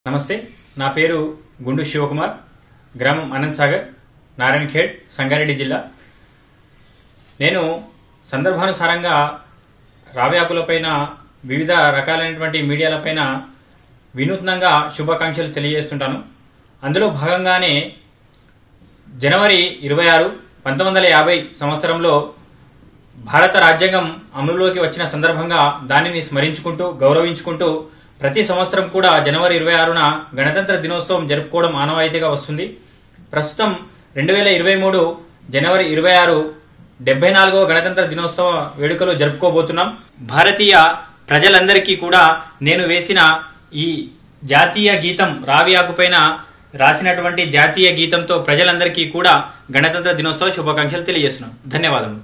నమస్తే నా పేరు గుండు శివకుమార్ గ్రామం అనంత్ సాగర్ నారాయణఖేడ్ సంగారెడ్డి జిల్లా నేను సందర్భానుసారంగా రావ్యాకులపైన వివిధ రకాలైనటువంటి మీడియాలపైన వినూత్నంగా శుభాకాంక్షలు తెలియజేస్తుంటాను అందులో భాగంగానే జనవరి ఇరవై ఆరు పంతొమ్మిది వందల యాభై సంవత్సరంలో భారత రాజ్యాంగం అమలులోకి వచ్చిన సందర్భంగా దానిని స్మరించుకుంటూ గౌరవించుకుంటూ ప్రతి సంవత్సరం కూడా జనవరి ఇరవై ఆరున గణతంత్ర దినోత్సవం జరుపుకోవడం ఆనవాయితీగా వస్తుంది ప్రస్తుతం రెండు వేల ఇరవై మూడు జనవరి ఇరవై ఆరు డెబ్బై నాలుగవ గణతంత్ర దినోత్సవ వేడుకలు జరుపుకోబోతున్నాం భారతీయ ప్రజలందరికీ కూడా నేను వేసిన ఈ జాతీయ గీతం రావి ఆకుపైన రాసినటువంటి జాతీయ గీతంతో ప్రజలందరికీ కూడా గణతంత్ర దినోత్సవ శుభాకాంక్షలు తెలియజేస్తున్నాం ధన్యవాదములు